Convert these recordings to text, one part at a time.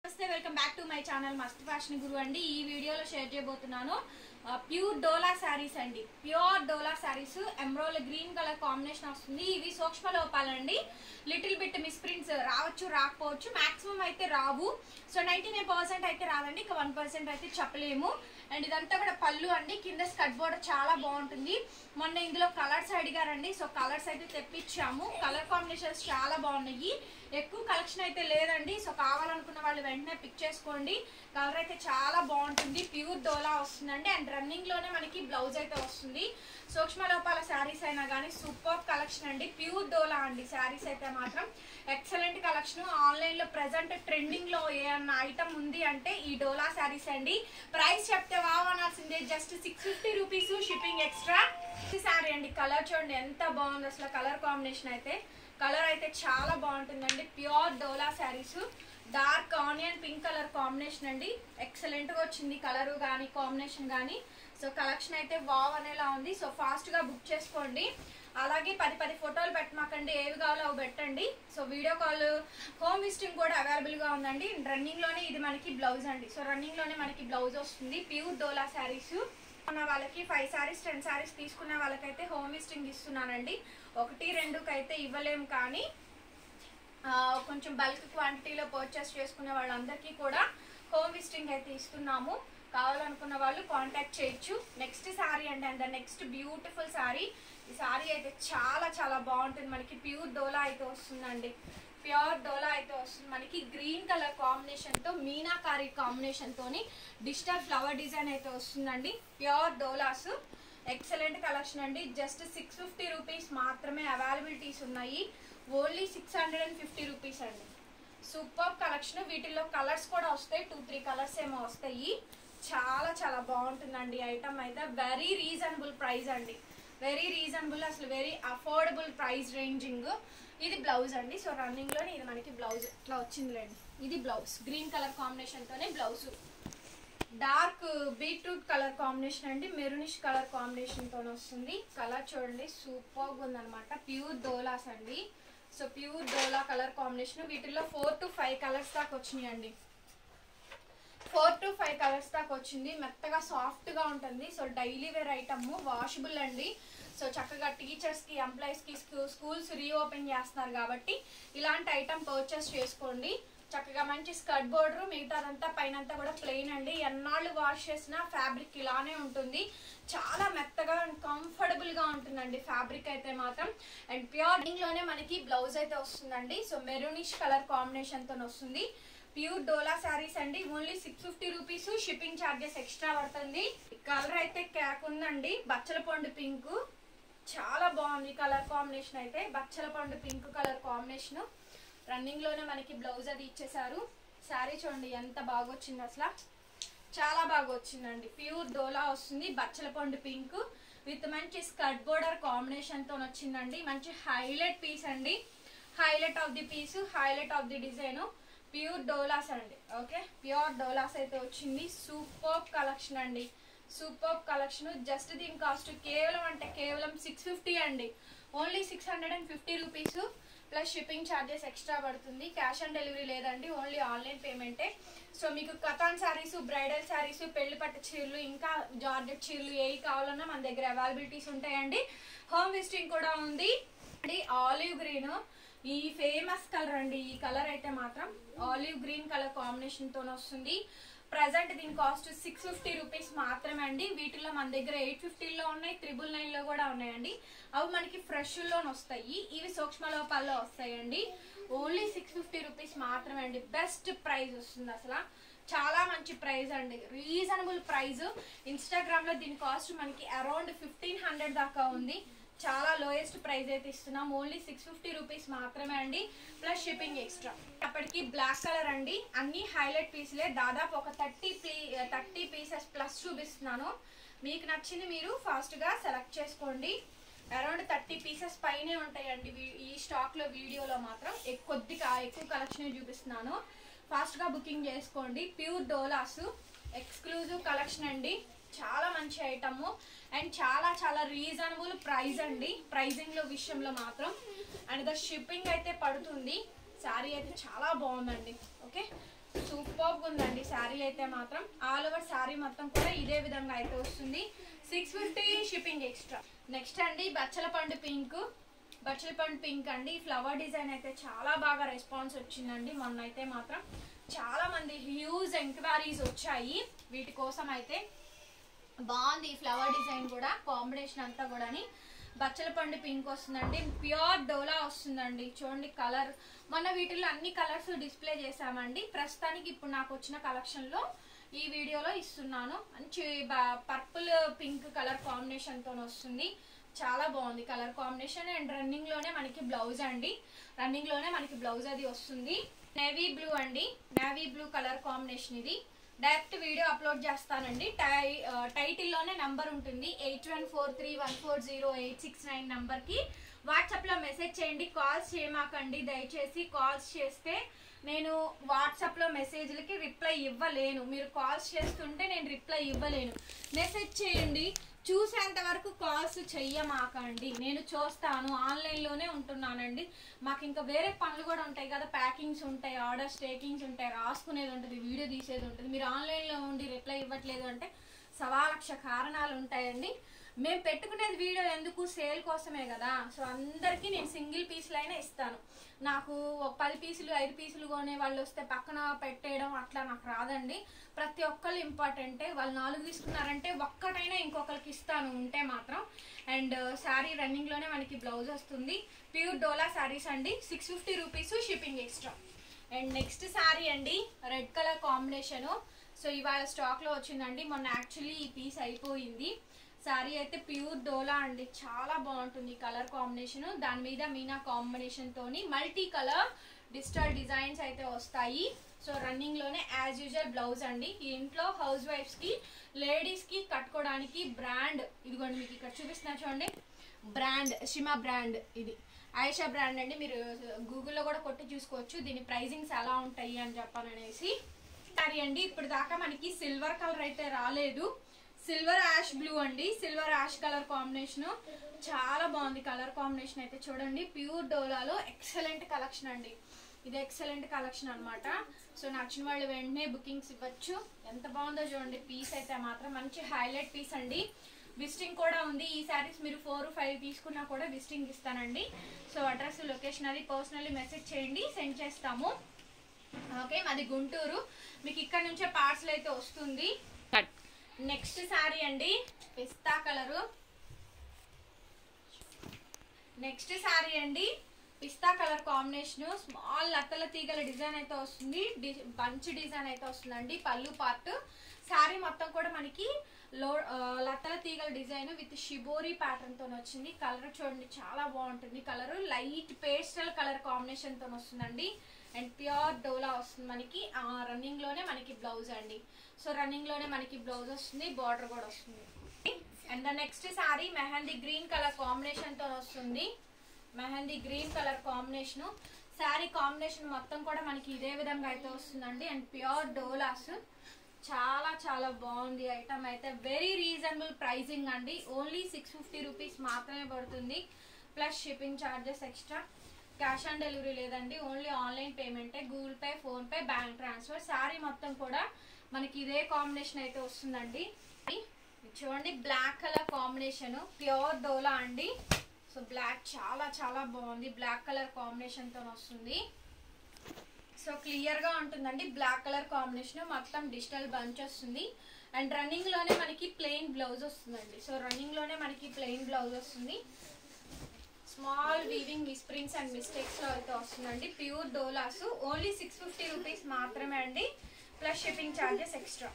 నమస్తే welcome back to my channel Mast fashion guru అండి ఈ వీడియోలో షేర్ చేయబోతున్నాను ప్యూర్ డోలా శారీస్ అండి pure dola saris emerald green colour combination వస్తుంది ఇవి సూక్ష్మ లోపాలండి లిటిల్ బిట్ మిస్ప్రింట్స్ రావచ్చు రాకపోవచ్చు మాక్సిమం అయితే రావు సో నైన్టీ నైన్ పర్సెంట్ అయితే రాదండి ఇక వన్ పర్సెంట్ అయితే చెప్పలేము అండ్ ఇదంతా కూడా పళ్ళు అండి కింద స్కట్ బోర్డర్ చాలా బాగుంటుంది మొన్న ఇందులో కలర్స్ అడిగారండి సో కలర్స్ అయితే తెప్పించాము కలర్ కాంబినేషన్స్ చాలా బాగున్నాయి ఎక్కువ కలెక్షన్ అయితే లేదండి సో కావాలనుకున్న వాళ్ళు వెంటనే పిక్ చేసుకోండి కలర్ అయితే చాలా బాగుంటుంది ప్యూర్ డోలా వస్తుందండి అండ్ రన్నింగ్ లోనే మనకి బ్లౌజ్ అయితే వస్తుంది సూక్ష్మ లోపాల శారీస్ అయినా కానీ సూపర్ కలెక్షన్ అండి ప్యూర్ డోలా అండి శారీస్ అయితే మాత్రం ఎక్సలెంట్ కలెక్షన్ ఆన్లైన్ లో ప్రెసెంట్ ట్రెండింగ్ లో ఏమన్నా ఐటమ్ ఉంది అంటే ఈ డోలా శారీస్ అండి ప్రైస్ చెప్తే వావనాల్సిందే just six fifty rupees shipping extra sari అండి కలర్ చూడండి ఎంత బాగుంది అసలు కలర్ కాంబినేషన్ అయితే కలర్ అయితే చాలా బాగుంటుందండి pure dola saris dark onion pink colour combination అండి ఎక్సలెంట్ గా వచ్చింది కలర్ కానీ కాంబినేషన్ కానీ సో కలెక్షన్ అయితే వావ్ అనేలా ఉంది సో ఫాస్ట్ గా బుక్ చేసుకోండి అలాగే పది పది ఫోటోలు పెట్టమాకండి ఏవి కావాలో అవి పెట్టండి so video call home visiting కూడా అవైలబుల్ గా ఉందండి రన్నింగ్ లోనే ఇది మనకి బ్లౌజ్ అండి సో రన్నింగ్ లోనే మనకి బ్లౌజ్ వస్తుంది ప్యూర్ డోలా శారీస్ ఉన్న వాళ్ళకి ఫైవ్ సారీస్ టెన్ సారీస్ తీసుకున్న వాళ్ళకైతే హోమ్ విజిటింగ్ ఇస్తున్నానండి ఒకటి రెండుకి అయితే ఇవ్వలేము కానీ ఆ, కొంచెం బల్క్ క్వాంటిటీలో పర్చేస్ చేసుకునే వాళ్ళందరికీ కూడా హోమ్ విజిటింగ్ అయితే ఇస్తున్నాము కావాలనుకున్న వాళ్ళు కాంటాక్ట్ చేయొచ్చు నెక్స్ట్ శారీ అండి అండ్ నెక్స్ట్ బ్యూటిఫుల్ శారీ ఈ శారీ అయితే చాలా చాలా బాగుంటుంది మనకి ప్యూర్ డోలా అయితే వస్తుందండి ప్యూర్ డోలా అయితే వస్తుంది మనకి గ్రీన్ కలర్ కాంబినేషన్ తో మీనాకారి కాంబినేషన్ తోని డిజిటల్ ఫ్లవర్ డిజైన్ అయితే వస్తుందండి ప్యూర్ డోలాస్ ఎక్సలెంట్ కలెక్షన్ అండి జస్ట్ సిక్స్ ఫిఫ్టీ రూపీస్ మాత్రమే అవైలబిలిటీస్ ఉన్నాయి only six hundred and fifty rupees అండి సూపర్ కలెక్షన్ వీటిల్లో కలర్స్ కూడా వస్తాయి టూ త్రీ కలర్స్ ఏమో వస్తాయి చాలా చాలా బాగుంటుందండి ఐటమ్ అయితే వెరీ రీజనబుల్ ప్రైస్ అండి వెరీ రీజనబుల్ అసలు వెరీ అఫోర్డబుల్ ప్రైస్ రేంజింగ్ ఇది బ్లౌజ్ అండి సో రన్నింగ్ లోనే ఇది మనకి బ్లౌజ్ ఇట్లా వచ్చిందిలేండి ఇది బ్లౌజ్ గ్రీన్ కలర్ కాంబినేషన్ తోనే blouse dark beetroot colour combination అండి మెరూనిష్ కలర్ కాంబినేషన్ తో వస్తుంది కలర్ చూడండి సూపర్ గా ఉందన్నమాట ప్యూర్ డోలాస్ అండి so pure dola colour combination వీటిల్లో ఫోర్ టు ఫైవ్ కలర్స్ దాకా వచ్చినాయి అండి ఫోర్ టు ఫైవ్ కలర్స్ దాకా వచ్చింది మెత్తగా సాఫ్ట్ గా ఉంటుంది so daily wear item washable అండి సో చక్కగా టీచర్స్ కి ఎంప్లాయీస్ కి స్కూల్స్ రీఓపెన్ చేస్తున్నారు కాబట్టి ఇలాంటి ఐటమ్ పర్చేస్ చేసుకోండి చక్కగా మంచి స్కర్ట్ బోర్డర్ మిగతాదంతా పైన అంతా కూడా ప్లెయిన్ అండి ఎన్నాళ్ళు వాష్ చేసినా ఫ్యాబ్రిక్ ఇలానే ఉంటుంది చాలా మెత్తగా అండ్ కంఫర్టబుల్ గా ఉంటుందండి ఫ్యాబ్రిక్ అయితే మాత్రం అండ్ ప్యూర్ లోనే మనకి బ్లౌజ్ అయితే వస్తుందండి సో మెరూనిష్ కలర్ కాంబినేషన్ తో వస్తుంది ప్యూర్ డోలా శారీస్ అండి only six fifty rupees shipping charges extra పడుతుంది కలర్ అయితే క్యాక్ ఉందండి బచ్చల పండు పింక్ చాలా బాగుంది కలర్ కాంబినేషన్ అయితే బచ్చల పండు పింక్ కలర్ కాంబినేషన్ రన్నింగ్ లోనే మనకి బ్లౌజ్ అది ఇచ్చేసారు శారీ చూడండి ఎంత బాగా వచ్చింది అసలు చాలా బాగా వచ్చిందండి ప్యూర్ డోలా వస్తుంది బచ్చల పండు పింక్ విత్ మంచి స్కర్ట్ బోర్డర్ కాంబినేషన్ తో వచ్చిందండి మంచి హైలైట్ పీస్ అండి highlight of the piece highlight of the design pure dolas అండి ఓకే ప్యూర్ డోలాస్ అయితే వచ్చింది సూపర్ కలెక్షన్ అండి సూపర్ కలెక్షన్ జస్ట్ దీని కాస్ట్ కేవలం అంటే కేవలం సిక్స్ ఫిఫ్టీ అండి only six hundred and fifty rupees plus shipping charges extra పడుతుంది క్యాష్ ఆన్ డెలివరీ లేదండి ఓన్లీ ఆన్లైన్ పేమెంటే సో మీకు కథాన్ శారీస్ బ్రైడల్ శారీస్ పెళ్లి పట్టు చీరలు ఇంకా జార్జెట్ చీరలు ఏవి కావాలన్నా మన దగ్గర అవైలబిలిటీస్ ఉంటాయండి హోమ్ విజిటింగ్ కూడా ఉంది అండి ఆలివ్ గ్రీన్ ఈ ఫేమస్ కలర్ అండి ఈ కలర్ అయితే మాత్రం ఆలివ్ గ్రీన్ కలర్ కాంబినేషన్ తో వస్తుంది ప్రజెంట్ దీని కాస్ట్ సిక్స్ ఫిఫ్టీ రూపీస్ మాత్రమే అండి వీటిలో మన దగ్గర ఎయిట్ ఫిఫ్టీలో ఉన్నాయి త్రిబుల్ నైన్ లో కూడా ఉన్నాయండి అవి మనకి ఫ్రెష్ లోన్ వస్తాయి ఇవి సూక్ష్మ లోపాల్లో వస్తాయండి ఓన్లీ సిక్స్ ఫిఫ్టీ రూపీస్ మాత్రమే అండి బెస్ట్ ప్రైస్ వస్తుంది అసలు చాలా మంచి ప్రైస్ అండి రీజనబుల్ ప్రైస్ ఇన్స్టాగ్రామ్ లో దీని కాస్ట్ మనకి అరౌండ్ ఫిఫ్టీన్ హండ్రెడ్ దాకా ఉంది చాలా లోయెస్ట్ ప్రైస్ అయితే ఇస్తున్నాం ఓన్లీ సిక్స్ ఫిఫ్టీ రూపీస్ మాత్రమే అండి ప్లస్ షిప్పింగ్ ఎక్స్ట్రా అప్పటికి బ్లాక్ కలర్ అండి అన్ని హైలైట్ పీసులే దాదాపు ఒక థర్టీ పీ థర్టీ పీసెస్ ప్లస్ చూపిస్తున్నాను మీకు నచ్చింది మీరు ఫాస్ట్గా సెలెక్ట్ చేసుకోండి అరౌండ్ థర్టీ పీసెస్ పైనే ఉంటాయండి వీ- ఈ స్టాక్లో వీడియోలో మాత్రం ఎక్- కొద్దిగా ఎక్కువ కలెక్షన్ చూపిస్తున్నాను ఫాస్ట్గా బుకింగ్ చేసుకోండి ప్యూర్ డోలాస్ ఎక్స్క్లూజివ్ కలెక్షన్ అండి చాలా మంచి ఐటమ్ అండ్ చాలా చాలా రీజనబుల్ ప్రైస్ అండి ప్రైజింగ్ లో విషయంలో మాత్రం అండ్ ద షిప్పింగ్ అయితే పడుతుంది శారీ అయితే చాలా బాగుందండి ఓకే సూపర్ ఉందండి శారీ అయితే మాత్రం ఆల్ ఓవర్ శారీ మొత్తం కూడా ఇదే విధంగా అయితే వస్తుంది six fifty shipping extra next అండి బచ్చల పండు పింక్ బచ్చల పండు పింక్ అండి ఫ్లవర్ డిజైన్ అయితే చాలా బాగా రెస్పాన్స్ వచ్చిందండి మొన్న అయితే మాత్రం చాలా మంది హ్యూజ్ ఎంక్వైరీస్ వచ్చాయి వీటి కోసం అయితే బాగుంది ఈ ఫ్లవర్ డిజైన్ కూడా కాంబినేషన్ అంతా కూడాని బచ్చల పండు పింక్ వస్తుందండి ప్యూర్ డోలా వస్తుందండి చూడండి కలర్ మొన్న వీటిలో అన్ని కలర్స్ డిస్ప్లే చేసామండి ప్రస్తుతానికి ఇప్పుడు నాకు వచ్చిన కలెక్షన్ లో ఈ వీడియోలో ఇస్తున్నాను మంచి పర్పుల్ పింక్ కలర్ కాంబినేషన్ తో వస్తుంది చాలా బాగుంది కలర్ కాంబినేషన్ అండ్ రన్నింగ్ లోనే మనకి బ్లౌజ్ అండి రన్నింగ్ లోనే మనకి బ్లౌజ్ అది వస్తుంది నేవీ బ్లూ అండి నేవీ బ్లూ కలర్ కాంబినేషన్ ఇది డైరెక్ట్ వీడియో అప్లోడ్ చేస్తానండి టై టైటిల్లోనే నంబర్ ఉంటుంది eight one four three one four zero eight six nine నంబర్కి వాట్సాప్లో మెసేజ్ చేయండి కాల్స్ చేయమాకండి దయచేసి కాల్స్ చేస్తే నేను వాట్సాప్లో మెసేజ్లకి రిప్లై ఇవ్వలేను మీరు కాల్స్ చేస్తుంటే నేను రిప్లై ఇవ్వలేను మెసేజ్ చేయండి చూసేంత వరకు కాల్స్ చెయ్యమాకండి నేను చూస్తాను ఆన్లైన్లోనే ఉంటున్నానండి మాకు ఇంకా వేరే పనులు కూడా ఉంటాయి కదా ప్యాకింగ్స్ ఉంటాయి ఆర్డర్స్ టేకింగ్స్ ఉంటాయి రాసుకునేది ఉంటుంది వీడియో తీసేది ఉంటుంది మీరు ఆన్లైన్లో ఉండి రిప్లై ఇవ్వట్లేదు అంటే సవా లక్ష కారణాలు ఉంటాయండి మేము పెట్టుకునేది వీడియో ఎందుకు సేల్ కోసమే కదా సో అందరికీ నేను సింగిల్ పీసులు అయినా ఇస్తాను నాకు ఒక పది పీసులు ఐదు పీసులు కొనే వాళ్ళు వస్తే పక్కన పెట్టేయడం అట్లా నాకు రాదండి ప్రతి ఒక్కళ్ళు ఇంపార్టెంటే వాళ్ళు నాలుగు తీసుకున్నారంటే ఒక్కటైనా ఇంకొకరికి ఇస్తాను ఉంటే మాత్రం అండ్ శారీ రన్నింగ్లోనే మనకి బ్లౌజ్ వస్తుంది ప్యూర్ డోలా శారీస్ అండి six fifty rupees shipping extra and next sari అండి రెడ్ కలర్ కాంబినేషను సో ఇవాళ స్టాక్లో వచ్చిందండి మొన్న యాక్చువల్లీ ఈ పీస్ అయిపోయింది శారీ అయితే ప్యూర్ డోలా అండి చాలా బాగుంటుంది కలర్ కాంబినేషన్ దాని మీద మీనా కాంబినేషన్ తోని మల్టీ కలర్ డిజిటల్ డిజైన్స్ అయితే వస్తాయి సో రన్నింగ్ లోనే యాజ్ యూజువల్ బ్లౌజ్ అండి ఈ ఇంట్లో హౌస్ వైఫ్స్ కి లేడీస్ కి కట్టుకోవడానికి బ్రాండ్ ఇదిగోండి మీకు ఇక్కడ చూపిస్తున్నా చూడండి బ్రాండ్ షిమా బ్రాండ్ ఇది ఆయిషా బ్రాండ్ అండి మీరు గూగుల్లో కూడా కొట్టి చూసుకోవచ్చు దీని ప్రైజింగ్స్ ఎలా ఉంటాయి అని చెప్పాలనేసి సరే అండి ఇప్పుడు దాకా మనకి సిల్వర్ కలర్ అయితే రాలేదు సిల్వర్ యాష్ బ్లూ అండి సిల్వర్ యాష్ కలర్ కాంబినేషన్ చాలా బాగుంది కలర్ కాంబినేషన్ అయితే చూడండి ప్యూర్ డోలాలో ఎక్సలెంట్ కలెక్షన్ అండి ఇది ఎక్సలెంట్ కలెక్షన్ అన్నమాట సో నచ్చిన వాళ్ళు వెంటనే బుకింగ్స్ ఇవ్వచ్చు ఎంత బాగుందో చూడండి పీస్ అయితే మాత్రం మంచి హైలైట్ పీస్ అండి విజిటింగ్ కూడా ఉంది ఈ శారీస్ మీరు ఫోర్ ఫైవ్ తీసుకున్నా కూడా విజిటింగ్ ఇస్తానండి సో అడ్రస్ లొకేషన్ అది పర్సనల్లీ మెసేజ్ చేయండి సెండ్ చేస్తాము ఓకే మాది గుంటూరు మీకు ఇక్కడ నుంచే పార్సల్ అయితే వస్తుంది నెక్స్ట్ శారీ అండి పిస్తా కలరు నెక్స్ట్ శారీ అండి పిస్తా కలర్ కాంబినేషన్ స్మాల్ లతల తీగల డిజైన్ అయితే వస్తుంది బంచ్ డిజైన్ అయితే వస్తుందండి పళ్ళు పార్ట్ శారీ మొత్తం కూడా మనకి లో ఆ, లతల తీగల డిజైన్ విత్ షిబోరి ప్యాటర్న్ తో వచ్చింది కలర్ చూడండి చాలా బాగుంటుంది colour light pastel colour combination తో వస్తుందండి అండ్ ప్యూర్ డోలా వస్తుంది మనకి రన్నింగ్ లోనే మనకి బ్లౌజ్ అండి సో రన్నింగ్ లోనే మనకి బ్లౌజ్ వస్తుంది బార్డర్ కూడా వస్తుంది and the next sari mehndi green colour combination తో వస్తుంది mehndi green colour combination sari combination మొత్తం కూడా మనకి ఇదే విధంగా అయితే వస్తుందండి అండ్ ప్యూర్ డోలాస్ చాలా చాలా బాగుంది ఐటమ్ అయితే వెరీ రీజనబుల్ ప్రైజింగ్ అండి ఓన్లీ సిక్స్ ఫిఫ్టీ రూపీస్ మాత్రమే పడుతుంది plus shipping charges extra cash on delivery లేదండి ఓన్లీ ఆన్లైన్ పేమెంటే Google Pay PhonePe bank transfer sari మొత్తం కూడా మనకి ఇదే కాంబినేషన్ అయితే వస్తుందండి ఇది చూడండి black colour combination pure dola అండి సో బ్లాక్ చాలా చాలా బాగుంది బ్లాక్ కలర్ కాంబినేషన్ తో వస్తుంది సో క్లియర్ గా ఉంటుందండి బ్లాక్ కలర్ కాంబినేషన్ మొత్తం డిజిటల్ బంచ్ వస్తుంది అండ్ రన్నింగ్ లోనే మనకి ప్లెయిన్ బ్లౌజ్ వస్తుందండి సో రన్నింగ్ లోనే మనకి ప్లెయిన్ బ్లౌజ్ వస్తుంది స్మాల్ వీవింగ్ విస్ప్రింగ్స్ అండ్ మిస్టేక్స్ లో అయితే వస్తుందండి pure dolas only six fifty rupees మాత్రమే అండి plus shipping charges extra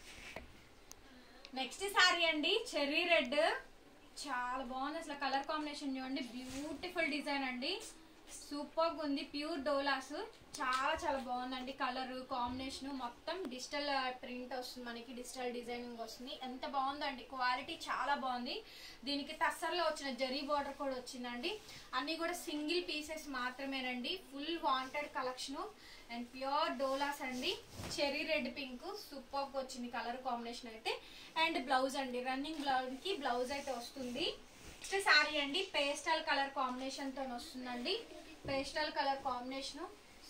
next sari అండి చెర్రీ రెడ్ చాలా బాగుంది అసలు కలర్ కాంబినేషన్ చూడండి బ్యూటిఫుల్ డిజైన్ అండి సూపర్ ఉంది ప్యూర్ డోలాస్ చాలా చాలా బాగుందండి కలర్ కాంబినేషన్ మొత్తం డిజిటల్ ప్రింట్ వస్తుంది మనకి డిజిటల్ డిజైనింగ్ వస్తుంది ఎంత బాగుందండి క్వాలిటీ చాలా బాగుంది దీనికి టస్సర్లో వచ్చిన జరీ బార్డర్ కూడా వచ్చిందండి అన్ని కూడా సింగిల్ పీసెస్ మాత్రమేనండి full wanted collection and pure dolas అండి చెరీ రెడ్ పింక్ సూపర్ వచ్చింది కలర్ కాంబినేషన్ అయితే అండ్ బ్లౌజ్ అండి రన్నింగ్ బ్లౌజ్ కి బ్లౌజ్ అయితే వస్తుంది నెక్స్ట్ శారీ అండి పేస్టల్ కలర్ కాంబినేషన్ తో వస్తుందండి pastel colour combination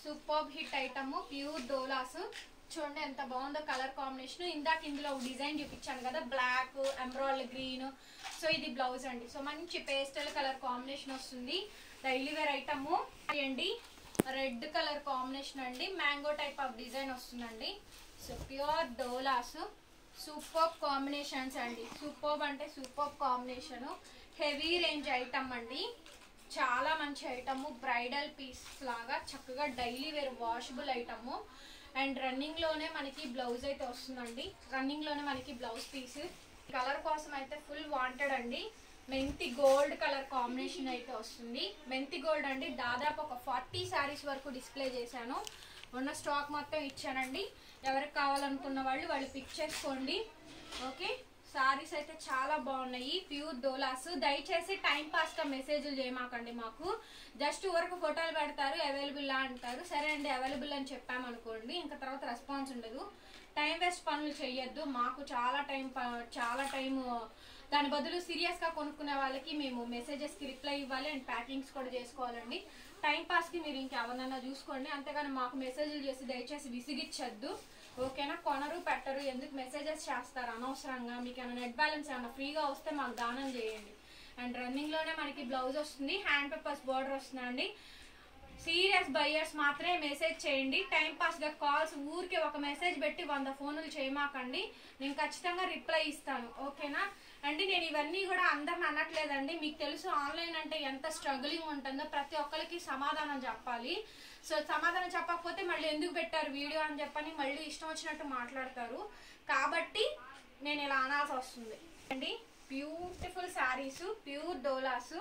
super hit item pure dolas చూడండి ఎంత బాగుందో కలర్ కాంబినేషన్ ఇందాక ఇందులో డిజైన్ చూపించాను కదా బ్లాక్ ఎంబ్రాయిడ్ గ్రీన్ సో ఇది బ్లౌజ్ అండి సో మంచి పేస్టల్ కలర్ కాంబినేషన్ వస్తుంది డైలీ వేర్ ఐటమ్ అండి రెడ్ కలర్ కాంబినేషన్ అండి మ్యాంగో టైప్ ఆఫ్ డిజైన్ వస్తుందండి so pure dolas super combinations అండి సూపర్ అంటే super combination heavy range item అండి చాలా మంచి ఐటమ్ బ్రైడల్ పీస్ లాగా చక్కగా daily wear washable item and running లోనే మనకి బ్లౌజ్ అయితే వస్తుందండి రన్నింగ్ లోనే మనకి బ్లౌజ్ పీస్ కలర్ కోసం అయితే ఫుల్ వాంటెడ్ అండి మెంతి గోల్డ్ కలర్ కాంబినేషన్ అయితే వస్తుంది మెంతి గోల్డ్ అండి దాదాపు ఒక ఫార్టీ శారీస్ వరకు డిస్ప్లే చేశాను ఉన్న స్టాక్ మొత్తం ఇచ్చానండి ఎవరికి కావాలనుకున్న వాళ్ళు వాళ్ళు పిక్ చేసుకోండి ఓకే సారీస్ అయితే చాలా బాగున్నాయి ప్యూర్ డోలాస్ దయచేసి టైం పాస్ గా మెసేజ్లు చేయమాకండి మాకు జస్ట్ వరకు ఫోటోలు పెడతారు అవైలబుల్ అంటారు సరే అండి అవైలబుల్ అని చెప్పామనుకోండి ఇంకా తర్వాత రెస్పాన్స్ ఉండదు టైం వేస్ట్ పనులు చేయొద్దు మాకు చాలా టైం ప- చాలా టైం దాని బదులు సీరియస్ గా కొనుక్కునే వాళ్ళకి మేము మెసేజెస్ కి రిప్లై ఇవ్వాలి అండ్ ప్యాకింగ్స్ కూడా చేసుకోవాలండి టైం పాస్ కి మీరు ఇంకెవరన్నా చూసుకోండి అంతేగాని మాకు మెసేజ్లు చేసి దయచేసి విసిగిచ్చద్దు ఓకేనా కొనరు పెట్టరు ఎందుకు మెసేజెస్ చేస్తారు అనవసరంగా మీకు ఏమైనా నెట్ బ్యాలెన్స్ ఏమైనా ఫ్రీగా వస్తే మాకు దానం చేయండి అండ్ రన్నింగ్ లోనే మనకి బ్లౌజ్ వస్తుంది హ్యాండ్ పేపర్స్ బార్డర్ వస్తుందండి సీరియస్ బయ్యర్స్ మాత్రమే మెసేజ్ చేయండి టైం పాస్ గా కాల్స్ ఊరికి ఒక మెసేజ్ పెట్టి వంద ఫోన్లు చేయమాకండి నేను ఖచ్చితంగా రిప్లై ఇస్తాను ఓకేనా అండి నేను ఇవన్నీ కూడా అందరిని అనట్లేదండి మీకు తెలుసు ఆన్లైన్ అంటే ఎంత స్ట్రగులింగ్ ఉంటుందో ప్రతి ఒక్కరికి సమాధానం చెప్పాలి సో సమాధానం చెప్పకపోతే మళ్ళీ ఎందుకు పెట్టారు వీడియో అని చెప్పని మళ్ళీ ఇష్టం వచ్చినట్టు మాట్లాడతారు కాబట్టి నేను ఇలా అనాల్సి వస్తుంది అండి beautiful saris pure dolas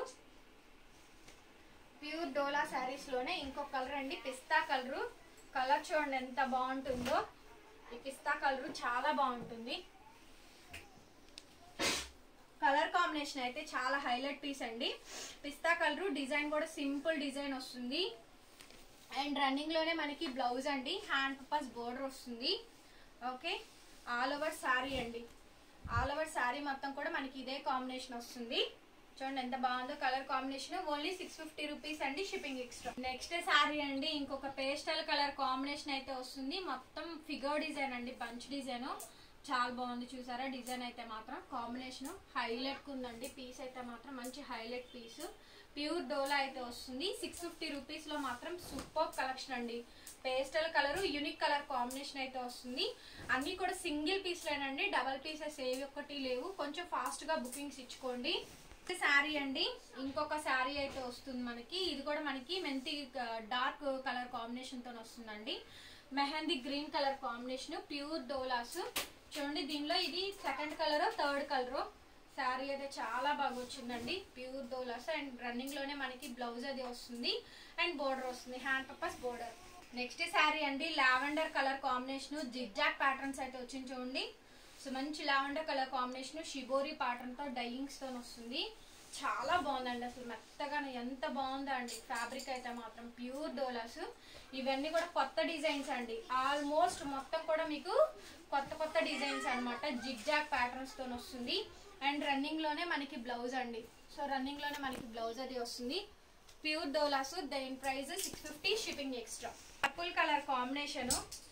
pure dola saris లోనే ఇంకో కలర్ అండి పిస్తా కలర్ కలర్ చూడండి ఎంత బాగుంటుందో ఈ పిస్తా కలర్ చాలా బాగుంటుంది కలర్ కాంబినేషన్ అయితే చాలా హైలైట్ పీస్ అండి పిస్తా కలర్ డిజైన్ కూడా సింపుల్ డిజైన్ వస్తుంది అండ్ రన్నింగ్ లోనే మనకి బ్లౌజ్ అండి హ్యాండ్ పర్పస్ బోర్డర్ వస్తుంది ఓకే ఆల్ ఓవర్ శారీ అండి ఆల్ ఓవర్ శారీ మొత్తం కూడా మనకి ఇదే కాంబినేషన్ వస్తుంది చూడండి ఎంత బాగుందో colour combination only six fifty rupees అండి షిప్పింగ్ ఎక్స్ట్రా నెక్స్ట్ శారీ అండి ఇంకొక పేస్టల్ కలర్ కాంబినేషన్ అయితే వస్తుంది మొత్తం ఫిగర్ డిజైన్ అండి పంచ్ డిజైన్ చాలా బాగుంది చూసారా డిజైన్ అయితే మాత్రం కాంబినేషన్ హైలైట్ ఉందండి పీస్ అయితే మాత్రం మంచి హైలైట్ పీస్ ప్యూర్ డోలా అయితే వస్తుంది సిక్స్ ఫిఫ్టీ రూపీస్ లో మాత్రం సూపర్ కలెక్షన్ అండి pastel colour unique colour combination అయితే వస్తుంది అన్ని కూడా సింగిల్ పీస్లేనండి డబల్ పీసెస్ ఏవి ఒక్కటి లేవు కొంచెం ఫాస్ట్ గా బుకింగ్స్ ఇచ్చుకోండి శారీ అండి ఇంకొక శారీ అయితే వస్తుంది మనకి ఇది కూడా మనకి మెంతి డార్క్ కలర్ కాంబినేషన్ తో వస్తుందండి mehndi green colour combination pure dolas చూడండి దీనిలో ఇది second colour third colour sari అయితే చాలా బాగా వచ్చిందండి ప్యూర్ డోలాస్ అండ్ రన్నింగ్ లోనే మనకి బ్లౌజ్ అది వస్తుంది అండ్ బోర్డర్ వస్తుంది hand purpose border next sari అండి lavender colour combination zigzag patterns అయితే వచ్చింది చూడండి సో మంచి lavender colour combination shibori pattern తో డైయింగ్స్ తో వస్తుంది చాలా బాగుందండి అసలు మెత్తగా ఎంత బాగుందో అండి ఫ్యాబ్రిక్ అయితే మాత్రం ప్యూర్ డోలాస్ ఇవన్నీ కూడా కొత్త డిజైన్స్ అండి ఆల్మోస్ట్ మొత్తం కూడా మీకు కొత్త కొత్త డిజైన్స్ అన్నమాట జిగ్జాగ్ ప్యాటర్న్స్ తో వస్తుంది అండ్ రన్నింగ్ లోనే మనకి బ్లౌజ్ అండి సో రన్నింగ్ లోనే మనకి బ్లౌజ్ అది వస్తుంది ప్యూర్ డోలాస్ దేని price six fifty shipping extra purple colour combination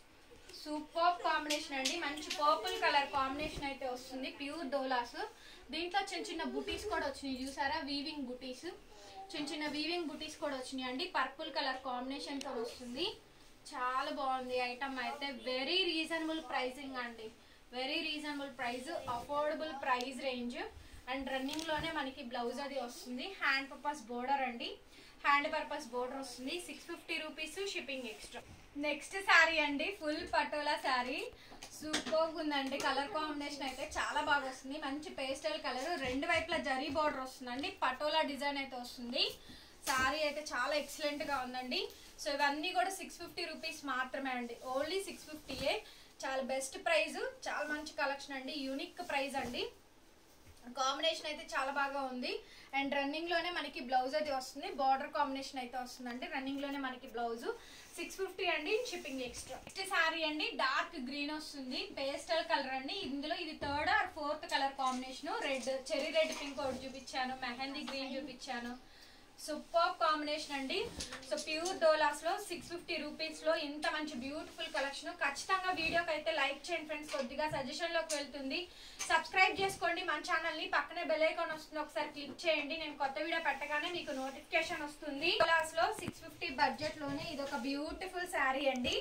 super combination అండి మంచి పర్పుల్ కలర్ కాంబినేషన్ అయితే వస్తుంది ప్యూర్ డోలాస్ దీంట్లో చిన్న చిన్న బుటీస్ కూడా వచ్చినాయి చూసారా వీవింగ్ బుటీస్ చిన్న చిన్న వీవింగ్ బుటీస్ కూడా వచ్చినాయి అండి పర్పుల్ కలర్ కాంబినేషన్ తో వస్తుంది చాలా బాగుంది ఐటమ్ అయితే వెరీ రీజనబుల్ ప్రైసింగ్ అండి very reasonable price affordable price range and running లోనే మనకి బ్లౌజ్ అది వస్తుంది హ్యాండ్ పర్పస్ బోర్డర్ అండి హ్యాండ్ పర్పస్ బోర్డర్ వస్తుంది six fifty rupees shipping extra next sari అండి ఫుల్ పటోలా శారీ సూపర్ ఉందండి కలర్ కాంబినేషన్ అయితే చాలా బాగా వస్తుంది మంచి పేస్టల్ కలర్ రెండు వైపులా జరీ బార్డర్ వస్తుందండి పటోలా డిజైన్ అయితే వస్తుంది శారీ అయితే చాలా ఎక్సలెంట్ గా ఉందండి సో ఇవన్నీ కూడా సిక్స్ ఫిఫ్టీ రూపీస్ మాత్రమే అండి ఓన్లీ సిక్స్ ఫిఫ్టీయే చాలా బెస్ట్ ప్రైస్ చాలా మంచి కలెక్షన్ అండి యూనిక్ ప్రైస్ అండి కాంబినేషన్ అయితే చాలా బాగా ఉంది అండ్ రన్నింగ్ లోనే మనకి బ్లౌజ్ అది వస్తుంది బార్డర్ కాంబినేషన్ అయితే వస్తుందండి రన్నింగ్ లోనే మనకి బ్లౌజ్ సిక్స్ ఫిఫ్టీ అండి షిప్పింగ్ ఎక్స్ట్రా నెక్స్ట్ సారీ అండి డార్క్ గ్రీన్ వస్తుంది పేస్టల్ కలర్ అండి ఇందులో ఇది third or fourth colour combination red cherry red pink ఒకటి చూపించాను మెహందీ గ్రీన్ చూపించాను సూపర్ కాంబినేషన్ అండి సో ప్యూర్ డోలాస్ లో సిక్స్ ఫిఫ్టీ రూపీస్ లో ఇంత మంచి బ్యూటిఫుల్ కలెక్షన్ ఖచ్చితంగా వీడియోకి అయితే లైక్ చేయండి ఫ్రెండ్స్ కొద్దిగా సజెషన్ లోకి వెళ్తుంది సబ్స్క్రైబ్ చేసుకోండి మన ఛానల్ ని పక్కనే బెల్ ఐకాన్ వస్తుంది ఒకసారి క్లిక్ చేయండి నేను కొత్త వీడియో పెట్టగానే మీకు నోటిఫికేషన్ వస్తుంది డోలాస్ లో సిక్స్ ఫిఫ్టీ బడ్జెట్ లోనే ఇది ఒక బ్యూటిఫుల్ శారీ అండి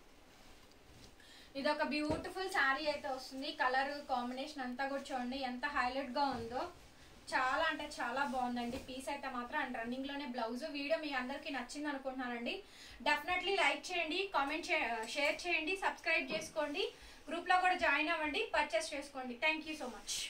ఇది ఒక బ్యూటిఫుల్ శారీ అయితే వస్తుంది కలర్ కాంబినేషన్ అంతా కూడా చూడండి ఎంత హైలైట్ గా ఉందో చాలా అంటే చాలా బాగుందండి పీస్ అయితే మాత్రం అండ్ రన్నింగ్ లోనే బ్లౌజ్ వీడియో మీ అందరికి నచ్చింది అనుకుంటున్నానండి డెఫినెట్లీ లైక్ చేయండి కామెంట్ షేర్ చేయండి సబ్స్క్రైబ్ చేసుకోండి గ్రూప్ లో కూడా జాయిన్ అవ్వండి పర్చేస్ చేసుకోండి థ్యాంక్ యూ సో మచ్